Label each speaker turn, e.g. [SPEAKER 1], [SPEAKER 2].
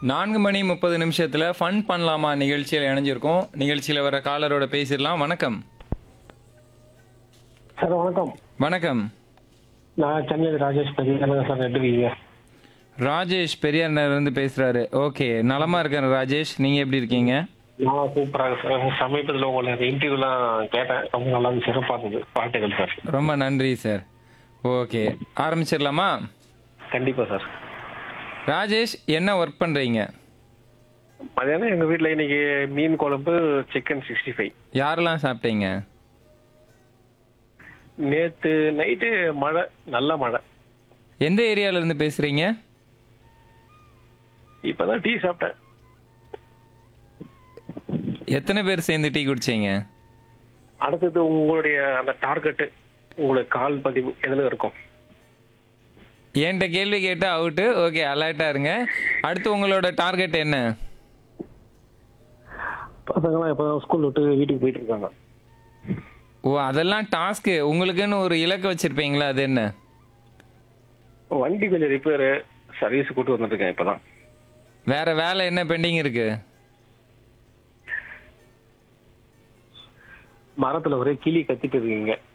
[SPEAKER 1] நான்கு மணி முப்பது நிமிஷத்துல ஃபன் பண்ணலாமா நிகழ்ச்சியில் இணைஞ்சிருக்கோம் நிகழ்ச்சியில வர காலரோட பேசிடலாம் வணக்கம்
[SPEAKER 2] சார் வணக்கம்
[SPEAKER 1] வணக்கம்
[SPEAKER 2] நான் சென்னையில் ராஜேஷ் பெரியங்க சார் எப்படி இருக்கீங்க
[SPEAKER 1] ராஜேஷ் பெரியார் இருந்து பேசுறாரு ஓகே நலமா இருக்கேன் ராஜேஷ் நீங்க எப்படி இருக்கீங்க
[SPEAKER 2] நான் சூப்பராக சார் சமீபத்தில் உங்களோட இன்டர்வியூலாம் கேட்டேன் ரொம்ப நல்லா இருந்துச்சு, சிறப்பா இருந்தது பாட்டுகள் சார்
[SPEAKER 1] ரொம்ப நன்றி சார் ஓகே ஆரம்பிச்சிடலாமா
[SPEAKER 2] கண்டிப்பா சார்
[SPEAKER 1] ராஜேஷ் என்ன ஒர்க் பண்றீங்க
[SPEAKER 2] மதியானம் எங்க வீட்ல இன்னைக்கு மீன் குழம்பு சிக்கன் சிக்ஸ்டி ஃபைவ்
[SPEAKER 1] யாரெல்லாம் சாப்பிட்டீங்க
[SPEAKER 2] நேத்து நைட்டு மழை நல்ல மழை
[SPEAKER 1] எந்த ஏரியால இருந்து பேசுறீங்க
[SPEAKER 2] இப்பதான் டீ சாப்பிட்டேன்
[SPEAKER 1] எத்தனை பேர் சேர்ந்து டீ குடிச்சீங்க
[SPEAKER 2] அடுத்தது உங்களுடைய அந்த டார்கெட் உங்களுக்கு கால் பதிவு எதுல இருக்கும்
[SPEAKER 1] என்கிட்ட கேள்வி கேட்டா அவுட்டு ஓகே அலர்ட்டா இருங்க அடுத்து உங்களோட டார்கெட் என்ன
[SPEAKER 2] பசங்களாம் இப்பதான் ஸ்கூல் விட்டு வீட்டுக்கு போயிட்டு இருக்காங்க
[SPEAKER 1] ஓ அதெல்லாம் டாஸ்க்கு உங்களுக்குன்னு ஒரு இலக்கு வச்சிருப்பீங்களா அது என்ன
[SPEAKER 2] வண்டி கொஞ்சம் ரிப்பேரு சர்வீஸ் கூட்டு வந்துட்டு இருக்கேன் இப்பதான்
[SPEAKER 1] வேற வேலை என்ன பெண்டிங் இருக்கு
[SPEAKER 2] மரத்துல ஒரே கிளி கத்திட்டு இருக்கீங்க